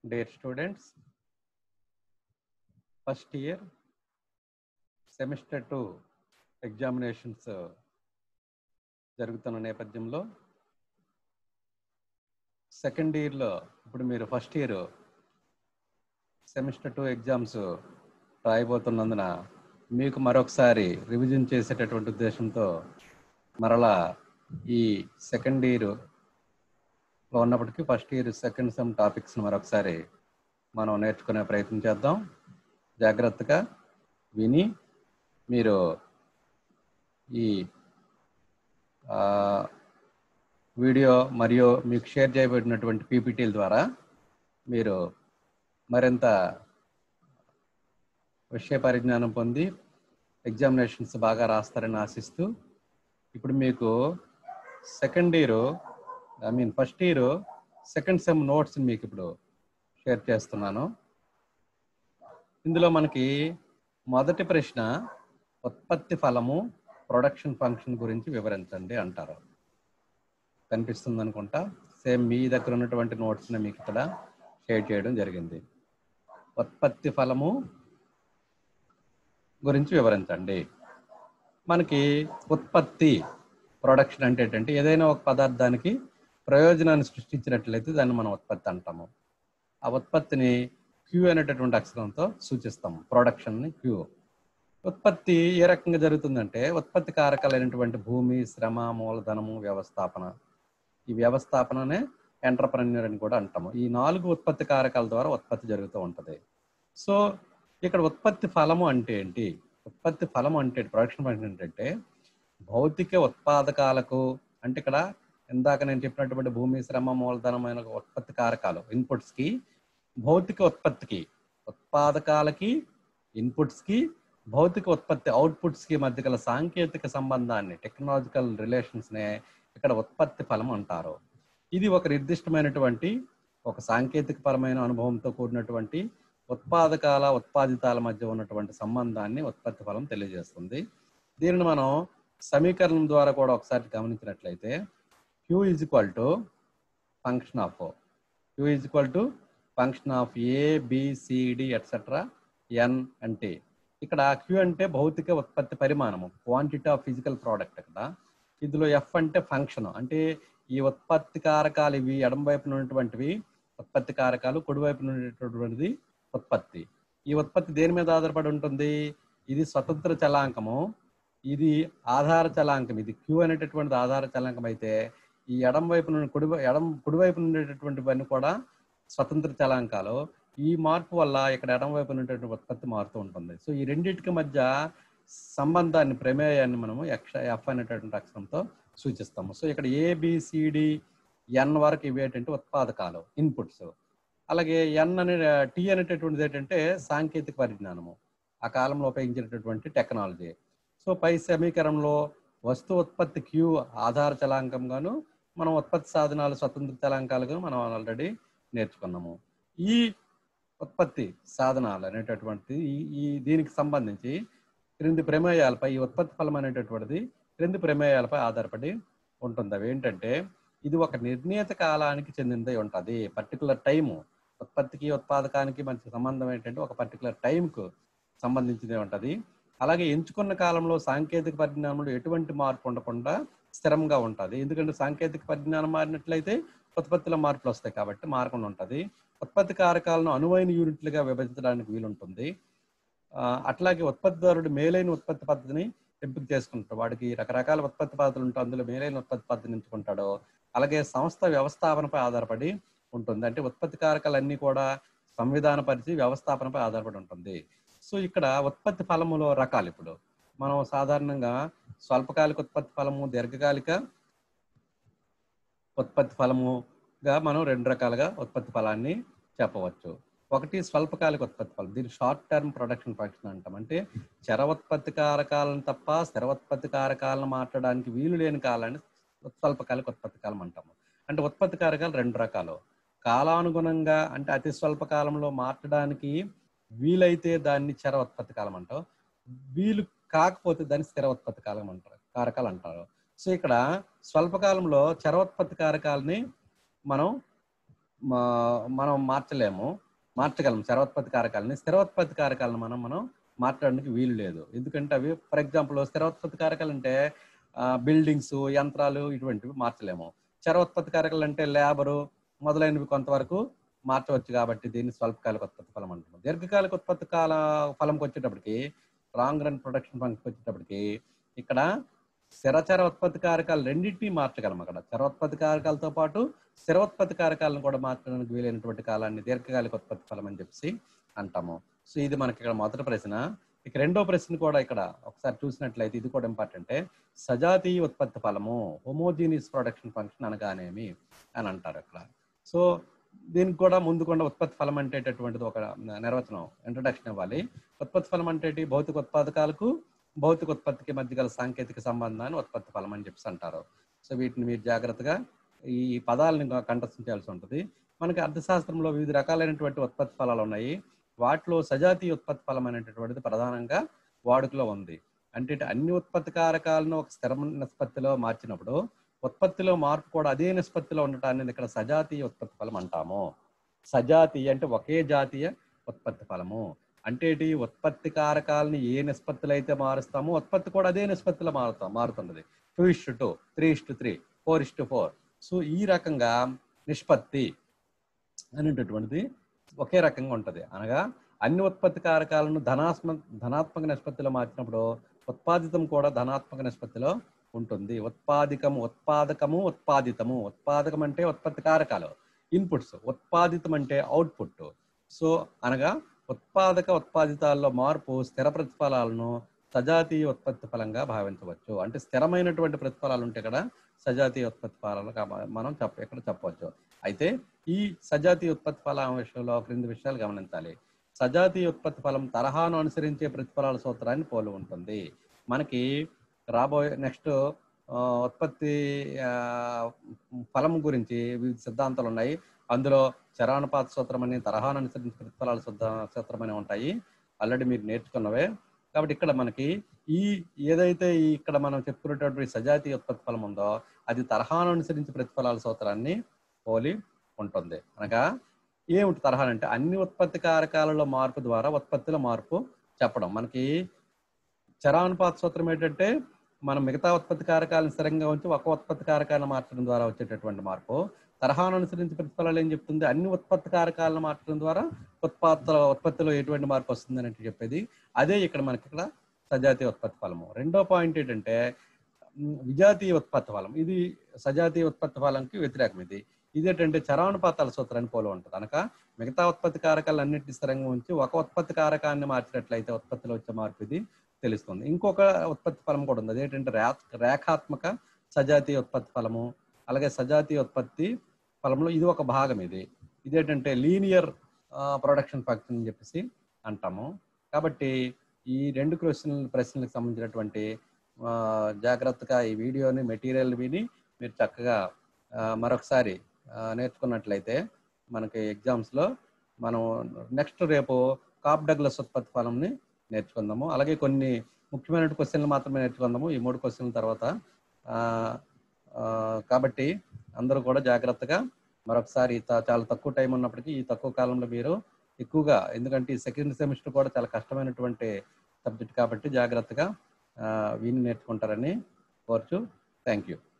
Dear students, first year semester two examinations జరుగుతున్న నేపథ్యంలో second ఇయర్లో ఇప్పుడు మీరు first year semester two exams రాయబోతున్నందున మీకు మరొకసారి రివిజన్ చేసేటటువంటి ఉద్దేశంతో మరలా ఈ సెకండ్ ఇయర్ లో ఉన్నప్పటికీ first year second sem topics మరొకసారి మనం నేర్చుకునే ప్రయత్నం చేద్దాం జాగ్రత్తగా విని మీరు ఈ ఆ, వీడియో మరియు మీకు షేర్ చేయబడినటువంటి పీపీటీల ద్వారా మీరు మరింత విషయ పరిజ్ఞానం పొంది ఎగ్జామినేషన్స్ బాగా రాస్తారని ఆశిస్తూ ఇప్పుడు మీకు second year I mean first year second sem notes మీకు ఇప్పుడు షేర్ చేస్తున్నాను ఇందులో మనకి మొదటి ప్రశ్న ఉత్పత్తి ఫలము ప్రొడక్షన్ ఫంక్షన్ గురించి వివరించండి అంటారు కనిపిస్తుంది అనుకుంటా సేమ్ మీ దగ్గర ఉన్నటువంటి నోట్స్ని మీకు ఇక్కడ షేర్ చేయడం జరిగింది ఉత్పత్తి ఫలము గురించి వివరించండి మనకి ఉత్పత్తి ప్రొడక్షన్ అంటే ఏంటంటే ఏదైనా ఒక పదార్థానికి ప్రయోజనాన్ని సృష్టించినట్లయితే దాన్ని మనం ఉత్పత్తి అంటాము ఆ ఉత్పత్తిని క్యూ అనేటటువంటి అక్షరంతో సూచిస్తాము ప్రొడక్షన్ని క్యూ ఉత్పత్తి ఏ రకంగా జరుగుతుందంటే ఉత్పత్తి కారకాలైనటువంటి భూమి శ్రమ మూలధనము వ్యవస్థాపన ఈ వ్యవస్థాపననే ఎంటర్ప్రెన్యూర్ అని కూడా అంటాము ఈ నాలుగు ఉత్పత్తి కారకాల ద్వారా ఉత్పత్తి జరుగుతూ ఉంటుంది సో ఇక్కడ ఉత్పత్తి ఫలము అంటే ఏంటి ఉత్పత్తి ఫలము అంటే ప్రొడక్షన్ ఫంక్షన్ ఏంటంటే భౌతిక ఉత్పాదకాలకు అంటే ఇక్కడ ఇందాక నేను చెప్పినటువంటి భూమి శ్రమ మూలధనమైన ఉత్పత్తి కారకాలు ఇన్పుట్స్ కి భౌతిక ఉత్పత్తికి ఉత్పాదకాలకి ఇన్పుట్స్ కి భౌతిక ఉత్పత్తి అవుట్పుట్స్ కి మధ్య గల సాంకేతిక సంబంధాన్ని టెక్నాలజికల్ రిలేషన్స్ నే ఇక్కడ ఉత్పత్తి ఫలం అంటారు ఇది ఒక నిర్దిష్టమైనటువంటి ఒక సాంకేతిక పరమైన అనుభవంతో కూడినటువంటి ఉత్పాదకాల ఉత్పాదితాల మధ్య ఉన్నటువంటి సంబంధాన్ని ఉత్పత్తి ఫలం తెలియజేస్తుంది దీనిని మనం సమీకరణం ద్వారా కూడా ఒకసారి గమనించినట్లయితే Q is equal to function of Q is equal to function of A BCD etcetera N అంటే ఇక్కడ క్యూ అంటే భౌతిక ఉత్పత్తి పరిమాణము క్వాంటిటీ ఆఫ్ ఫిజికల్ ప్రోడక్ట్ ఇక్కడ ఇందులో ఎఫ్ అంటే ఫంక్షన్ అంటే ఈ ఉత్పత్తి కారకాలు ఇవి ఎడమ వైపున ఉన్నటువంటివి ఉత్పత్తి కారకాలు కుడి వైపున ఉండేటటువంటిది ఉత్పత్తి ఈ ఉత్పత్తి దేని మీద ఆధారపడి ఉంటుంది ఇది స్వతంత్ర చలాంకము ఇది ఆధార చలాంకం ఇది క్యూ అనేటటువంటిది ఆధార చలాంకం అయితే ఈ ఎడం వైపు నుండి కుడి వై- ఎడం కుడివైపు ఉండేటటువంటివన్నీ కూడా స్వతంత్ర చలాంకాలు ఈ మార్పు వల్ల ఇక్కడ ఎడం వైపు ఉన్నటువంటి ఉత్పత్తి మారుతూ ఉంటుంది సో ఈ రెండింటికి మధ్య సంబంధాన్ని ప్రమేయాన్ని మనము ఎక్ష ఎఫ్ అనేటటువంటి అక్షరంతో సూచిస్తాము సో ఇక్కడ ఏబిసిడి ఎన్ వరకు ఇవి ఏంటంటే ఉత్పాదకాలు ఇన్పుట్స్ అలాగే ఎన్ అనే టీ అనేటటువంటిది ఏంటంటే సాంకేతిక పరిజ్ఞానము ఆ కాలంలో ఉపయోగించినటువంటి టెక్నాలజీ సో పై సమీకరణంలో వస్తు ఉత్పత్తి క్యూ ఆధార చలాంకంగాను మనం ఉత్పత్తి సాధనాలు స్వతంత్ర చలాంకాలుగా మనం ఆల్రెడీ నేర్చుకున్నాము ఈ ఉత్పత్తి సాధనాలు అనేటటువంటిది ఈ ఈ దీనికి సంబంధించి క్రింది ప్రమేయాలపై ఈ ఉత్పత్తి ఫలం అనేటటువంటిది క్రింది ప్రమేయాలపై ఆధారపడి ఉంటుంది అవి ఏంటంటే ఇది ఒక నిర్ణీత కాలానికి చెందినదై ఉంటుంది పర్టికులర్ టైము ఉత్పత్తికి ఉత్పాదకానికి మంచి సంబంధం ఏంటంటే ఒక పర్టికులర్ టైంకు సంబంధించిందే ఉంటుంది అలాగే ఎంచుకున్న కాలంలో సాంకేతిక పరిజ్ఞానంలో ఎటువంటి మార్పు ఉండకుండా స్థిరంగా ఉంటుంది ఎందుకంటే సాంకేతిక పరిజ్ఞానం మారినట్లయితే ఉత్పత్తిలో మార్పులు వస్తాయి కాబట్టి మారకుండా ఉంటుంది ఉత్పత్తి కారకాలను అనువైన యూనిట్లుగా విభజించడానికి వీలుంటుంది ఆ, అట్లాగే ఉత్పత్తిదారుడు మేలైన ఉత్పత్తి పద్ధతిని ఎంపిక చేసుకుంటాడు వాడికి రకరకాల ఉత్పత్తి పద్ధతులు ఉంటాయి అందులో మేలైన ఉత్పత్తి పద్ధతిని ఎంచుకుంటాడు అలాగే సంస్థ వ్యవస్థాపనపై ఆధారపడి ఉంటుంది అంటే ఉత్పత్తి కారకాలన్నీ కూడా సంవిధానపరిచి వ్యవస్థాపనపై ఆధారపడి ఉంటుంది సో ఇక్కడ ఉత్పత్తి ఫలములో రకాలు ఇప్పుడు మనం సాధారణంగా స్వల్పకాలిక ఉత్పత్తి ఫలము దీర్ఘకాలిక ఉత్పత్తి ఫలముగా మనం రెండు రకాలుగా ఉత్పత్తి ఫలాన్ని చెప్పవచ్చు ఒకటి స్వల్పకాలిక ఉత్పత్తి ఫలం దీన్ని షార్ట్ టర్మ్ ప్రొడక్షన్ ఫంక్షన్ అంటాం అంటే చర ఉత్పత్తి కారకాలను తప్ప స్థిర ఉత్పత్తి కారకాలను మార్చడానికి వీలు లేని కాలాన్ని స్వల్పకాలిక ఉత్పత్తి కాలం అంటాము అంటే ఉత్పత్తి కారకాలు రెండు రకాలు కాలానుగుణంగా అంటే అతి స్వల్ప కాలంలో మార్చడానికి వీలైతే దాన్ని చర ఉత్పత్తి కాలం అంటాం వీలు కాకపోతే దాన్ని స్థిర ఉత్పత్తి కాలం అంటారు కారకాలు అంటారు సో ఇక్కడ స్వల్పకాలంలో చర ఉత్పత్తి కారకాలని మనం మా- మనం మార్చలేము మార్చగలం స్థిరోత్పత్తి కారకాలని స్థిరోత్పత్తి కారకాలను మనం మనం మార్చడానికి వీలు లేదు ఎందుకంటే అవి ఫర్ ఎగ్జాంపుల్ స్థిరోత్పత్తి కారకాలు అంటే బిల్డింగ్స్ యంత్రాలు ఇటువంటివి మార్చలేము చరోత్పత్తి కారకాలు అంటే లేబరు మొదలైనవి కొంతవరకు మార్చవచ్చు కాబట్టి దీన్ని స్వల్పకాలిక ఉత్పత్తి ఫలం అంటున్నాం దీర్ఘకాలిక ఉత్పత్తి కాల ఫలంకి వచ్చేటప్పటికి రాంగ్ రన్ ప్రొడక్షన్ ఫంక్షన్కి వచ్చేటప్పటికి ఇక్కడ స్థిరచర ఉత్పత్తి కారకాలు రెండింటినీ మార్చగలం అక్కడ చరోత్పత్తి కారకాలతో పాటు స్థిరోత్పత్తి కారకాలను కూడా మార్చడానికి వీలైనటువంటి కాలాన్ని దీర్ఘకాలిక ఉత్పత్తి ఫలం అని చెప్పి అంటాము సో ఇది మనకి ఇక్కడ మొదటి ప్రశ్న ఇక రెండో ప్రశ్న కూడా ఇక్కడ ఒకసారి చూసినట్లయితే ఇది కూడా ఇంపార్టెంటే సజాతీయ ఉత్పత్తి ఫలము హోమోజీనియస్ ప్రొడక్షన్ ఫంక్షన్ అనగానేమి అని అంటారు ఇక్కడ సో దీనికి కూడా ముందు కూడా ఉత్పత్తి ఫలం అంటేటటువంటిది ఒక నిర్వచనం ఇంట్రడక్షన్ ఇవ్వాలి ఉత్పత్తి ఫలం అంటే ఏంటి? భౌతిక ఉత్పాదకాలకు భౌతిక ఉత్పత్తికి మధ్య గల సాంకేతిక సంబంధాన్ని ఉత్పత్తి ఫలం అని చెప్పి అంటారు సో వీటిని మీరు జాగ్రత్తగా ఈ పదాలని కంఠస్థం చేయాల్సి ఉంటుంది మనకి అర్థశాస్త్రంలో వివిధ రకాలైనటువంటి ఉత్పత్తి ఫలాలు ఉన్నాయి వాటిలో సజాతీయ ఉత్పత్తి ఫలం అనేటటువంటిది ప్రధానంగా వాడుకలో ఉంది అంటే అన్ని ఉత్పత్తి కారకాలను ఒక స్థిర నిష్పత్తిలో మార్చినప్పుడు ఉత్పత్తిలో మార్పు కూడా అదే నిష్పత్తిలో ఉండటాన్ని ఇక్కడ సజాతీయ ఉత్పత్తి ఫలం అంటాము సజాతీయ అంటే ఒకే జాతీయ ఉత్పత్తి ఫలము అంటే ఏంటి ఉత్పత్తి కారకాలని ఏ నిష్పత్తిలో అయితే మారుస్తామో ఉత్పత్తి కూడా అదే నిష్పత్తిలో మారుతాం మారుతున్నది two is to three is to three four is to four so ఈ రకంగా నిష్పత్తి అనేటటువంటిది ఒకే రకంగా ఉంటది అనగా అన్ని ఉత్పత్తి కారకాలను ధనాత్మ ధనాత్మక నిష్పత్తిలో మార్చినప్పుడు ఉత్పాదితం కూడా ధనాత్మక నిష్పత్తిలో ఉంటుంది ఉత్పాదికము ఉత్పాదకము ఉత్పాదితము ఉత్పాదకం అంటే ఉత్పత్తి కారకాలు ఇన్పుట్స్ ఉత్పాదితం అంటే అవుట్పుట్ సో అనగా ఉత్పాదక ఉత్పాదితాల్లో మార్పు స్థిర ప్రతిఫలాలను సజాతీయ ఉత్పత్తి ఫలంగా భావించవచ్చు అంటే స్థిరమైనటువంటి ప్రతిఫలాలు ఉంటే ఇక్కడ సజాతీయ ఉత్పత్తి ఫలాలుగా మనం చెప్ప ఇక్కడ చెప్పవచ్చు అయితే ఈ సజాతీయ ఉత్పత్తి ఫలం విషయంలో క్రింది విషయాలు గమనించాలి సజాతీయ ఉత్పత్తి ఫలం తరహాను అనుసరించే ప్రతిఫలాల సూత్రాన్ని పోలి ఉంటుంది మనకి రాబోయే నెక్స్ట్ ఉత్పత్తి ఆ, ఫలం గురించి వివిధ సిద్ధాంతాలు ఉన్నాయి అందులో చరానుపాత సూత్రం అని తరహాను అనుసరించి ప్రతిఫలాల సూత్ర- సూత్రం అని ఉంటాయి ఆల్రెడీ మీరు నేర్చుకున్నవే కాబట్టి ఇక్కడ మనకి ఈ ఏదైతే ఈ ఇక్కడ మనం చెప్పుకునేటటువంటి సజాతీయ ఉత్పత్తి ఫలం ఉందో అది తరహాను అనుసరించి ప్రతిఫలాల సూత్రాన్ని పోలి ఉంటుంది అనగా ఏమిటి తరహా అంటే అన్ని ఉత్పత్తి కారకాలలో మార్పు ద్వారా ఉత్పత్తిలో మార్పు చెప్పడం మనకి చరానుపాత సూత్రం ఏంటంటే మనం మిగతా ఉత్పత్తి కారకాలను స్థిరంగా ఉంచి ఒక ఉత్పత్తి కారకాలను మార్చడం ద్వారా వచ్చేటటువంటి మార్పు తరహాను అనుసరించి ప్రతిఫలాలు ఏం చెప్తుంది అన్ని ఉత్పత్తి కారకాలను మార్చడం ద్వారా ఉత్పత్తిలో ఉత్పత్తిలో ఎటువంటి మార్పు వస్తుంది అని చెప్పేది అదే ఇక్కడ మనకి ఇక్కడ సజాతీయ ఉత్పత్తి ఫలము రెండో పాయింట్ ఏంటంటే ఉమ్, విజాతీయ ఉత్పత్తి ఫలం ఇది సజాతీయ ఉత్పత్తి ఫలంకి వ్యతిరేకం ఇది ఇదేంటంటే చరానుపాతాల సూత్రాన్ని పోలి ఉంటుంది అనక మిగతా ఉత్పత్తి కారకాలు అన్నింటినీ స్థిరంగా ఉంచి ఒక ఉత్పత్తి కారకాన్ని మార్చినట్లయితే ఉత్పత్తిలో వచ్చే మార్పు ఇది తెలుస్తుంది ఇంకొక ఉత్పత్తి ఫలం కూడా ఉంది అదేంటంటే రా- రేఖాత్మక సజాతీయ ఉత్పత్తి ఫలము అలాగే సజాతీయ ఉత్పత్తి ఫలంలో ఇది ఒక భాగం ఇది ఇదేంటంటే లీనియర్ ప్రొడక్షన్ ఫంక్షన్ అని చెప్పేసి అంటాము కాబట్టి ఈ రెండు క్వశ్చన్ ప్రశ్నలకు సంబంధించినటువంటి ఆ, జాగ్రత్తగా ఈ వీడియోని మెటీరియల్ విని మీరు చక్కగా ఆ, మరొకసారి ఆ, నేర్చుకున్నట్లయితే మనకి ఎగ్జామ్స్ లో మనం నెక్స్ట్ రేపు కాప్ డగ్లస్ ఉత్పత్తి ఫలంని నేర్చుకుందాము అలాగే కొన్ని ముఖ్యమైన క్వశ్చన్లు మాత్రమే నేర్చుకుందాము ఈ మూడు క్వశ్చన్ల తర్వాత ఆ, ఆ, కాబట్టి అందరూ కూడా జాగ్రత్తగా మరొకసారి త- చాలా తక్కువ టైం ఉన్నప్పటికీ ఈ తక్కువ కాలంలో మీరు ఎక్కువగా ఎందుకంటే ఈ సెకండ్ సెమిస్టర్ కూడా చాలా కష్టమైనటువంటి సబ్జెక్ట్ కాబట్టి జాగ్రత్తగా ఆ, విని నేర్చుకుంటారని కోరుచు థ్యాంక్ యూ